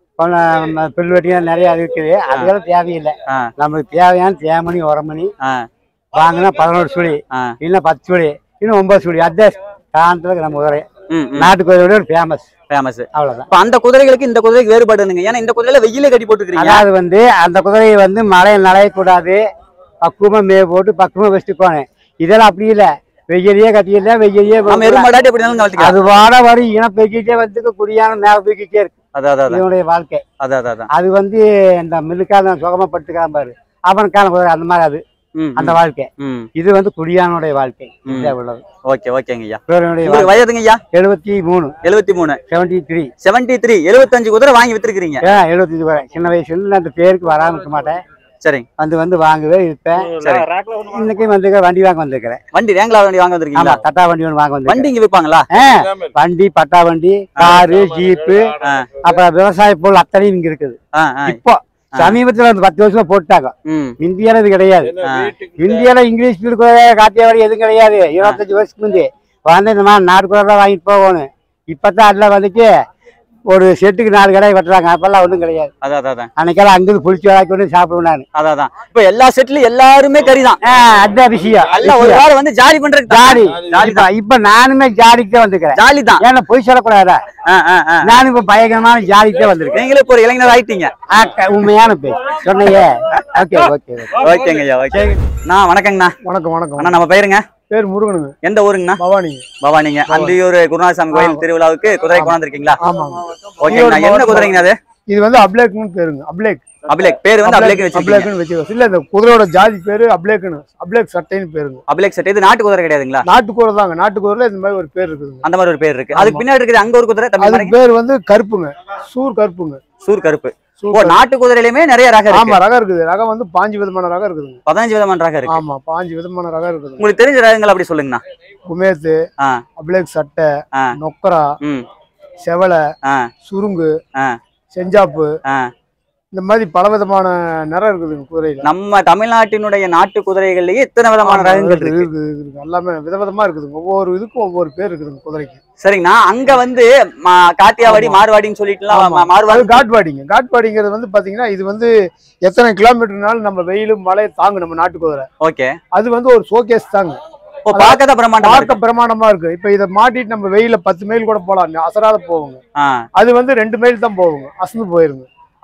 பில்வெட்டிலாம் நிறைய இருக்குது அதெல்லாம் தேவையில்லை ஆ நம்மளுக்கு தேவையான தேமணி உரமணி ஆ வாங்கினா பதினோரு சுழி ஆ இல்லைன்னா பத்து சுழி இன்னும் ஒன்பது சுழி அதே காரணத்துல நம்ம குதிரை ம் ம் நாட்டு குதிரையோட ஒரு ஃபேமஸ் ஃபேமஸ் அவ்வளவுதான் இப்ப அந்த குதிரைகளுக்கு இந்த குதிரைக்கு வேறுபாடு என்னங்க ஏன்னா இந்த குதிரையில வெயிலே கட்டி போட்டுக்கிறீங்க அதாவது வந்து அந்த குதிரையை வந்து மழையில் நனையக்கூடாது பக்குவமா மே போட்டு பக்குவமா வச்சுக்கோணும் இதெல்லாம் அப்படி இல்லை வெயிலையே கட்டியில வெயிலையே நம்ம எருமாடாட்டி எப்படி இருந்தாலும் கழட்டிக்கலாம் அது வாட வரும் இனம் பெருக்கிட்டே வந்து குடியான மேல தூக்கிட்டே இருக்கு அதான் அதான் அதான் இதனுடைய வாழ்க்கை அதான் அதான் அதான் அது வந்து இந்த மில்லுக்காக சுகமா படுத்துக்காம பாரு அவனுக்கான குதிரை அந்த மாதிரி அது ம் அந்த வாழ்க்கை ம் இது வந்து குடியானுடைய வாழ்க்கை இது உள்ளது ஓகே ஓகேங்க ஐயா குதிரையினுடைய உங்களுக்கு வயதுங்க ஐயா எழுபத்தி மூணு எழுபத்தி மூணு செவன்டி த்ரீ செவன்டி த்ரீ எழுபத்தஞ்சு குதிரை வாங்கி வித்துருக்கீங்க ஏன் எழுபத்தஞ்சு வரை சின்ன வயசுல அந்த பேருக்கு வராம இருக்க மாட்டேன் சரிங்க வந்து வந்து வாங்குவேன் இருப்பேன் சரி இன்னைக்கு வந்து வண்டி வாங்க வந்திருக்கிறேன் வண்டி ரேங்க்லா வண்டி வாங்க ஆமா வந்திருக்கீங்களா கட்டா வண்டி ஒன்று வாங்க வந்திருக்கேன் வண்டி இங்க விற்பாங்களா ஆ, வண்டி பட்டா வண்டி காரு ஜீப்பு ஆ. அப்புறம் விவசாய பொருள் அத்தனையும் இங்க இருக்குது ஆ ஆ இப்போ சமீபத்துல வந்து பத்து வருஷமா போட்டாங்க ம் இந்தியால இது கிடையாது ஆ. இந்தியால இங்கிலீஷ் ஸ்பீடு காத்தியாவாடி எதுவும் கிடையாது இருபத்தஞ்சு வருஷத்துக்கு முந்தி வந்து இந்த மாதிரி நாடு கூட தான் வாங்கிட்டு போகணும் இப்பதான் அதுல வந்துட்டு ஒரு செட்டுக்கு நாலு கடை வெட்டுறாங்க அப்பெல்லாம் ஒன்றும் கிடையாது அதான் அதான் அதான் அன்னைக்கெல்லாம் அங்கிருந்து புளிச்சு வாங்கி கொண்டு சாப்பிடுவேன் நான் அதான் அதான் இப்போ எல்லா செட்லயும் எல்லாருமே கறிதான் அதான் விஷயம் எல்லாம் ஒரு வாரம் வந்து ஜாலி பண்றதுக்கு ஜாடி ஜாலி இப்ப இப்ப நானுமே ஜாடிக்கு தான் வந்திருக்கிறேன் ஜாலி தான் ஏன்னா பொய் சொல்லக்கூடாதா ஆ, ஆ, ஆ. நானும் இப்ப பயங்கரமான ஜாடிக்கு தான் வந்திருக்கேன் நீங்களே இப்போ ஒரு இளைஞர் ஆயிட்டீங்க ஆ, க- உண்மையான பேர் சொன்னையே ஓகே ஓகே ஓகேங்க ஐயா ஓகே நான் வணக்கங்கண்ணா வணக்கம் வணக்கம் அண்ணா நம்ம பேருங்க பேர் முருகனுங்க எந்த ஊருங்கண்ணா பவானி பவானிங்க அந்தியூர் குருநாதசாமி கோயில் திருவிழாவுக்கு குதிரை கொண்டாந்துருக்கீங்களா ஆமாங்க ஓகேங்கண்ணா என்ன குதிரைங்கண்ணா அது இது வந்து அப்லேக்னு பேருங்க அப்லேக் அபிலேக் பேர் வந்து அபிலேக் வச்சிருக்கீங்க அப்லேக்னு வச்சு இல்ல இந்த குதிரையோட ஜாதி பேரு அப்லேக்னு அப்லேக் சட்டைன்னு பேருங்க அபிலேக் செட் இது நாட்டு குதிரை கிடையாதுங்களா நாட்டுக்கூரை தாங்க நாட்டுக்கூரில் இந்த மாதிரி ஒரு பேர் இருக்குதுங்க அந்த மாதிரி ஒரு பேர் இருக்கு அதுக்கு பின்னாடி இருக்குது அங்க ஒரு குதிரை தம்பி அதுக்கு பாருங்க. பேர் வந்து கருப்புங்க சூர் கருப்புங்க சூர் கருப்பு சூர் ஓ நாட்டு குதிரையிலுமே நிறைய ரகம் ஆமா இருக்கு ரகம் இருக்குது ரகம் வந்து பாஞ்சு விதமான ரகம் இருக்குதுங்க பதினஞ்சு விதமான ரகம் இருக்கு ஆமா பாஞ்சு விதமான ரகம் இருக்குதுங்க உங்களுக்கு தெரிஞ்ச ரகங்கள் அப்படி சொல்லுங்கண்ணா குமேத்து ஆ அப்லேக் சட்டை ஆ. நொக்கரா ம் செவலை ஆ சுருங்கு ஆ செஞ்சாப்பு ஆ இந்த மாதிரி பல விதமான நிறம் இருக்குதுங்க குதிரையில நம்ம தமிழ்நாட்டினுடைய நாட்டு குதிரைகள்லயே இத்தனை விதமான ரகங்கள் இருக்குது, இருக்கு இருக்குது, இருக்குது. எல்லாமே விதவிதமா இருக்குதுங்க ஒவ்வொரு இதுக்கும் ஒவ்வொரு பேர் இருக்குதுங்க குதிரைக்கு சரிங்கண்ணா அங்க வந்து மா- காத்தியாவாடி மார்வாடின்னு சொல்லிட்டுலாம் ஆமா. மா- மார்வாடி அது காட்பாடிங்க காட்பாடிங்கிறது வந்து பாத்தீங்கன்னா இது வந்து எத்தனை கிலோமீட்டர்னாலும் நம்ம வெயிலும் மழை தாங்கும் நம்ம நாட்டு குதிரை ஓகே அது வந்து ஒரு ஷோகேஸ் தாங்க ஓ பார்க்கதான் பிரம்மாண்டமா பார்க்க இருக்கு பிரமாணமா இருக்கு இப்ப இதை மாட்டிட்டு நம்ம வெயில பத்து மைல் கூட போலாம் அசராத போவோங்க ஆ அது வந்து ரெண்டு மைல் தான் போகுங்க அசந்து போயிருங்க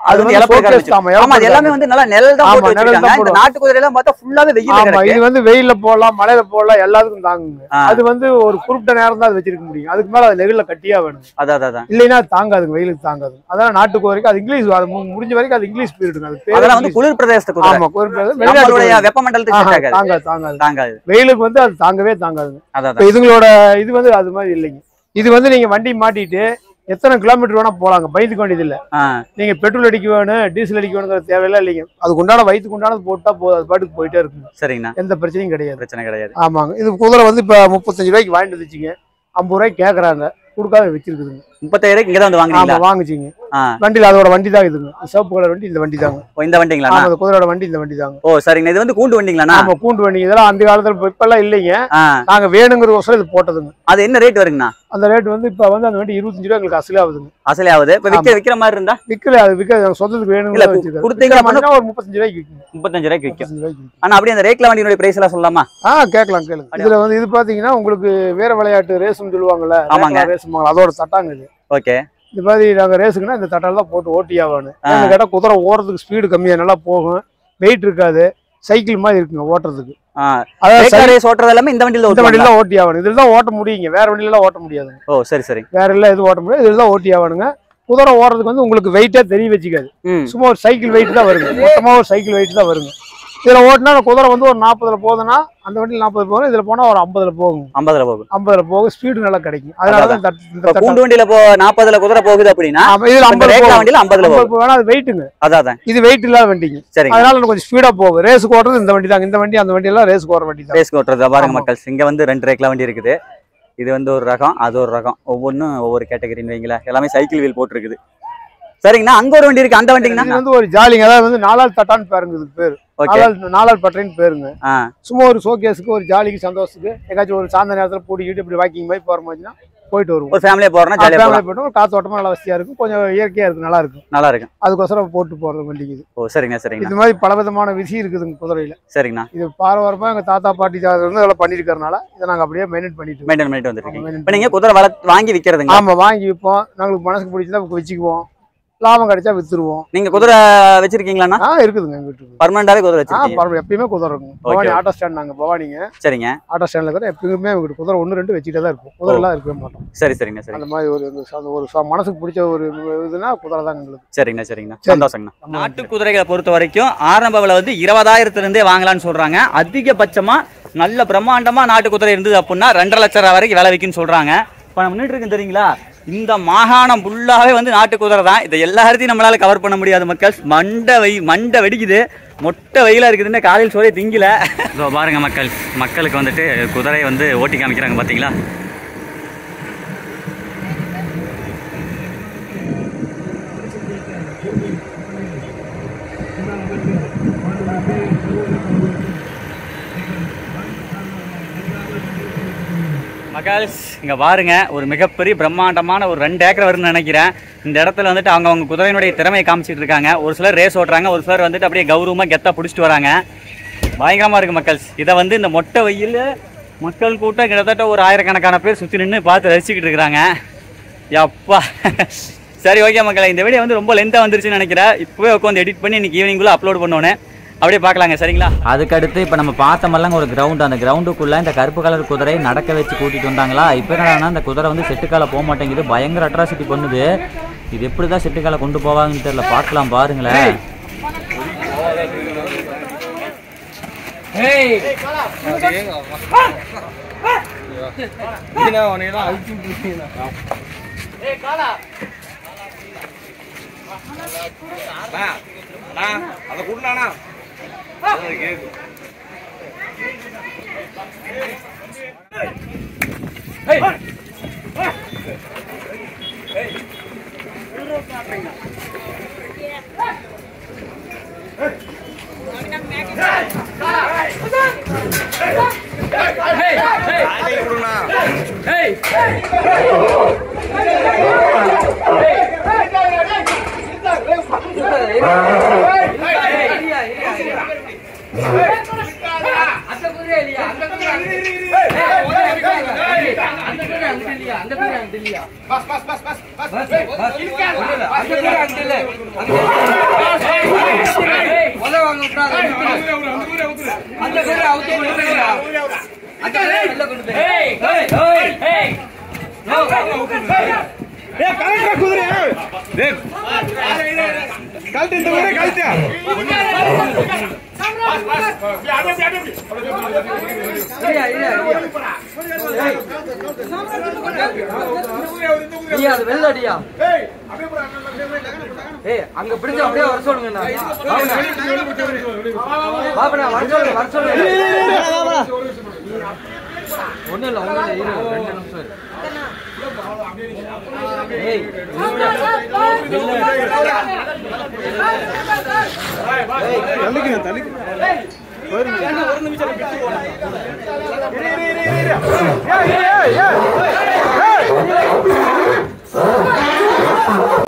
அது வந்து வந்து இலப்பை showcase காமிச்சு. ஆமா, ஆமா அது இலப்பை எல்லாமே வந்து நல்லா நிழல் தான் ஆமா, போட்டு நிழல் தான் வச்சிருக்காங்க இந்த போடுவோம். நாட்டு குதிரை எல்லாம் பார்த்தா ஃபுல்லாவே வெயில் ஆமா கிடக்கு இது வந்து வெயில்ல போடலாம் மழையில போடலாம் எல்லாத்துக்கும் தாங்குங்க ஆ. அது வந்து ஒரு குறிப்பிட்ட நேரம் தான் அது வச்சிருக்க முடியும் அதுக்கு மேல அது நெகிழ்ல கட்டியா வேணும் அதான் அதான், அதான் இல்லைன்னா அது தாங்காதுங்க வெயிலுக்கு தாங்காது அதான் நாட்டுக்கு வரைக்கும் அது இங்கிலீஷ் அது மு- முடிஞ்ச வரைக்கும் அது இங்கிலீஷ் பீரியடுங்க அது பேரு அதெல்லாம் வந்து இங்கிலீஷ். குளிர் பிரதேசத்து குதிரை ஆமா குறிப்பிட்ட நம்மளுடைய வெளிநாட்டு வெப்பமண்டலத்துக்கு ஆஹா, செட் ஆகாது தாங்காது தாங்காது தாங்காது வெயிலுக்கு வந்து அது தாங்கவே தாங்காதுங்க அதான் இப்ப இதுங்களோட இது வந்து அது மாதிரி இல்லைங்க இது வந்து நீங்க வண்டி மாட்டிட்டு எத்தனை கிலோமீட்டர் வேணா போலாங்க பயந்துக்க வேண்டியது இல்ல ஆ நீங்க பெட்ரோல் அடிக்க வேணும் டீசல் அடிக்க வேணுங்கிற தேவையில்லை இல்லைங்க அதுக்கு உண்டான வயிற்றுக்கு உண்டானது போட்டா போதும் அது பாட்டுக்கு போயிட்டே இருக்குங்க சரிங்கண்ணா எந்த பிரச்சனையும் கிடையாது பிரச்சனை கிடையாது ஆமாங்க இது குதிரை வந்து இப்ப முப்பத்தஞ்சு ரூபாய்க்கு வாங்கிட்டு வந்துச்சுங்க ஐம்பது ரூபாய்க்கு கேக்குறாங்க கொடுக்காத வச்சிருக்குதுங்க முப்பத்தாயிரம் ரூபாய்க்கு இங்க தான் வந்து ஆமா வாங்குறீங்களா வாங்குச்சிங்க ஆ வண்டியில அதோட வண்டி தான் இதுங்க சிவப்பு கலர் வண்டி இந்த வண்டி தாங்க ஓ, இந்த வண்டிங்களா ஆமா இந்த குதிரையோட வண்டி இந்த வண்டி தாங்க ஓ சரிங்க இது வந்து கூண்டு வண்டிங்களாண்ணா ஆமா கூண்டு வண்டி இதெல்லாம் அந்த காலத்துல இப்ப- இப்பெல்லாம் இல்லைங்க ஆ நாங்க வேணுங்கிறதுக்கோசரம் இது போட்டதுங்க அது என்ன ரேட் வருங்கண்ணா அந்த ரேட் வந்து இப்ப வந்து அந்த வண்டி இருபத்தஞ்சு ரூபா எங்களுக்கு அசலே ஆகுதுங்க அசலே ஆகுது இப்ப விக்கிற விக்கிற மாதிரி இருந்தா விக்கல அது விற்க சொந்தத்துக்கு இல்ல, வேணுங்கிற கு- வச்சிருக்காரு கொடுத்தீங்க விக்கிற அப்படின்னா- மாதிரினா ஒரு முப்பத்தஞ்சு ரூபாய்க்கு விற்கும் முப்பத்தஞ்சு ரூபாய்க்கு விற்கும் முப்பத்தஞ்சு ரூபாய்க்கு விற்கும் ஆனா அப்படியே அந்த ரேக்ல வண்டியினுடைய பிரைஸ் எல்லாம் சொல்லலாமா ஆ கேட்கலாம் கேளுங்க இதுல வந்து இது பாத்தீங்கன்னா உங்களுக்கு வீர விளையாட்டு ரேஸ்னு சொல்லுவாங்கல்ல ஆமாங்க. ரேஸ் அதோட சட்டாங்க இது ஓகே இந்த மாதிரி நாங்க ரேஸுக்குன்னா இந்த தட்டால தான் போட்டு ஓட்டி ஆகணும் ஆ. ஏன்னு கேட்டா குதிரை ஓடுறதுக்கு ஸ்பீடு கம்மியா நல்லா போகும் வெயிட் இருக்காது சைக்கிள் மாதிரி இருக்குங்க ஓட்டுறதுக்கு ஆ அதாவது ரேக்ல சை- ரேஸ் ஓட்டுறது எல்லாமே இந்த வண்டியில இந்த வண்டியில ஓட்டுவாங்க தான் ஓட்டி ஆகணும் இதுல தான் ஓட்ட முடியுங்க வேற வண்டியில எல்லாம் ஓட்ட முடியாதுங்க ஓ சரி சரி வேற எல்லாம் எதுவும் ஓட்ட முடியாது இதுல தான் ஓட்டி ஆகணுங்க குதிரை ஓடுறதுக்கு வந்து உங்களுக்கு வெயிட்டே தெரிய வச்சுக்காது ம் சும்மா ஒரு சைக்கிள் வெயிட் தான் வருங்க மொத்தமா ஒரு சைக்கிள் வெயிட் தான் வருங்க இதுல ஓட்டினா அந்த குதிரை வந்து ஒரு நாற்பதுல போகுதுன்னா அந்த வண்டியில் நாற்பது போகும் இதுல போனா ஒரு ஐம்பதுல போகும் ஐம்பதுல போகும் ஐம்பதுல போகும் ஸ்பீடு நல்லா கிடைக்கும் அதனால தான் இந்த இப்ப தட்டு- கூண்டு வண்டியில போ நாற்பதுல குதிரை போகுது அப்படின்னா ஆமா, இதுல இந்த ஐம்பது ரேக்ல போகும் வண்டியில ஐம்பதுல ஐம்பது போகும் போகும் அது வெயிட்டுங்க அதான் அதான் இது வெயிட் இல்லாத வண்டிங்க சரிங்க அதனால எனக்கு கொஞ்சம் ஸ்பீடா போகும் ரேஸுக்கு ஓடுறது இந்த வண்டி தாங்க இந்த வண்டி அந்த வண்டி எல்லாம் ரேஸுக்கு ஓடுற வண்டி தான் ரேஸ் ஓட்டுறது பாருங்க ஆமா. மக்கள் இங்க வந்து ரெண்டு ரேக்ல வண்டி இருக்குது இது வந்து ஒரு ரகம் அது ஒரு ரகம் ஒவ்வொன்றும் ஒவ்வொரு கேட்டகரின்னு வைங்களேன் எல்லாமே சைக்கிள் வீல் போட்டிருக்குது சரிங்கண்ணா அங்க ஒரு வண்டி இருக்கு அந்த இது வண்டிங்கண்ணா வந்து ஒரு ஜாலிங்க அதாவது வந்து நாலாள் தட்டான்னு பாருங்க இதுக்கு பேரு ஓகே நாலாள் நாலாள் பட்டறைன்னு பேருங்க ஆ சும்மா ஒரு ஷோகேஸுக்கு ஒரு ஜாலிக்கு சந்தோஷத்துக்கு எங்காச்சும் ஒரு சாயந்தர நேரத்துல பூட்டிக்கிட்டு இப்படி வாக்கிங் போய் போற மாதிரினா போயிட்டு வருவோம் ஒரு ஃபேமிலியா போறோம்னா ஜாலியா ஃபேமிலி போகலாம் போயிட்டு ஒரு காத்தோட்டமா நல்லா வசதியா இருக்கும் கொஞ்சம் இயற்கையா இருக்கும் நல்லா இருக்கும் நல்லா இருக்கும் அதுக்கோசரம் போட்டு போறது வண்டிக்கு இது ஓ சரிங்கண்ணா சரிங்கண்ணா இது மாதிரி பலவிதமான விதி இருக்குதுங்க குதிரையில சரிங்கண்ணா இது பாரம்பரியமா எங்க தாத்தா பாட்டி தாத்தா வந்து அதெல்லாம் பண்ணிருக்கறனால இதை நாங்க அப்படியே மெயின்டைன் பண்ணிட்டு இருக்கோம். மெயின்டைன் பண்ணிட்டு வந்துருக்கீங்க maintain இப்போ நீங்க குதிரை வள வாங்கி விற்கிறதுங்க ஆமா வாங்கி விற்போம் நாங்களுக்கு மனசுக்கு பிடிச்சதா வச்சுக்குவோம் லாபம் கிடைச்சா வித்துருவோம் நீங்க குதிரை வச்சிருக்கீங்களாண்ணா ஆ இருக்குதுங்க எங்க வீட்டுக்கு பர்மனண்டாவே குதிரை ஆ வச்சிருக்கீங்க பரவாயில்ல எப்பயுமே குதிரை இருக்கும் பவானி ஆட்டோ ஸ்டாண்ட் நாங்க பவானிங்க சரிங்க ஆட்டோ ஸ்டாண்ட்ல இருக்கிற எப்பயுமே எங்களுக்கு குதிரை ஒன்று ரெண்டு வச்சுட்டே தான் இருக்கும் குதிரை எல்லாம் இருக்கவே மாட்டோம் சரி சரிங்கண்ணா சரி அந்த மாதிரி ஒரு எங்க ச- ஒரு ச- மனசுக்கு பிடிச்ச ஒரு இதுனா குதிரை தான் எங்களுக்கு சரிங்கண்ணா சரிங்கண்ணா சரி. சந்தோஷங்கண்ணா நாட்டு குதிரைகளை பொறுத்த வரைக்கும் ஆரம்ப விலை வந்து இருபதாயிரத்துல இருந்தே வாங்கலாம்னு சொல்றாங்க அதிகபட்சமா நல்ல பிரம்மாண்டமா நாட்டு குதிரை இருந்தது அப்படின்னா ரெண்டரை லட்சம் ரூபாய் வரைக்கும் விலை விற்குன்னு சொல்றாங்க இப்போ நம்ம நின்றுட்டு இருக்கோம் தெரியுங்களா இந்த மாகாணம் ஃபுல்லாவே வந்து நாட்டு குதிரை தான் இதை எல்லாத்தையும் நம்மளால கவர் பண்ண முடியாது மக்கள் மண்டை வை மண்டை வெடிக்குது மொட்டை வெயிலா இருக்குதுன்னு காலையில் சோறே திங்கல இதோ பாருங்க மக்கள் மக்களுக்கு வந்துட்டு குதிரையை வந்து ஓட்டி காமிக்கிறாங்க பாத்தீங்களா மகால்ஸ் இங்க பாருங்க ஒரு மிகப்பெரிய பிரம்மாண்டமான ஒரு ரெண்டு ஏக்கர் வரும்னு நினைக்கிறேன் இந்த இடத்துல வந்துட்டு அவங்க அவங்க குதிரையினுடைய திறமையை காமிச்சிட்டு இருக்காங்க ஒரு சிலர் ரேஸ் ஓட்டுறாங்க ஒரு சிலர் வந்துட்டு அப்படியே கௌரவமா கெத்தா பிடிச்சிட்டு வராங்க பயங்கரமா இருக்கு மக்கள்ஸ் இதை வந்து இந்த மொட்டை வெயில் மக்கள் கூட்டம் கிட்டத்தட்ட ஒரு ஆயிரக்கணக்கான பேர் சுற்றி நின்று பார்த்து ரசிச்சுக்கிட்டு இருக்கிறாங்க யப்பா சரி ஓகே மக்களே இந்த வீடியோ வந்து ரொம்ப லென்த்தாக வந்துருச்சுன்னு நினைக்கிறேன் இப்போவே உட்காந்து எடிட் பண்ணி இன்னைக்கு ஈவினிங்குள்ளே அப்லோட் பண்ணோன்னே அப்படியே பார்க்கலாங்க சரிங்களா அதுக்கடுத்து இப்போ நம்ம பார்த்த மாதிரிலாம் ஒரு கிரவுண்ட் அந்த கிரவுண்டுக்குள்ள இந்த கருப்பு கலர் குதிரை நடக்க வச்சு கூட்டிட்டு வந்தாங்களா இப்போ என்னன்னா அந்த குதிரை வந்து செட்டுக்கால போக மாட்டேங்குது பயங்கர அட்ராசிட்டி பண்ணுது இது எப்படி தான் செட்டுக்கால கொண்டு போவாங்கன்னு தெரியல பார்க்கலாம் பாருங்களேன் அதை கொடுலாண்ணா அந்த ஏய் அங்க பிடிச்ச அப்படியே வர சொல்லுங்க பாப்பா வர சொல்லுங்க வர சொல்லுங்க ஒண்ணும் இல்ல ஒண்ணும் இல்ல இரு ரெண்டு நிமிஷம் இரு. ஏய் ஏய்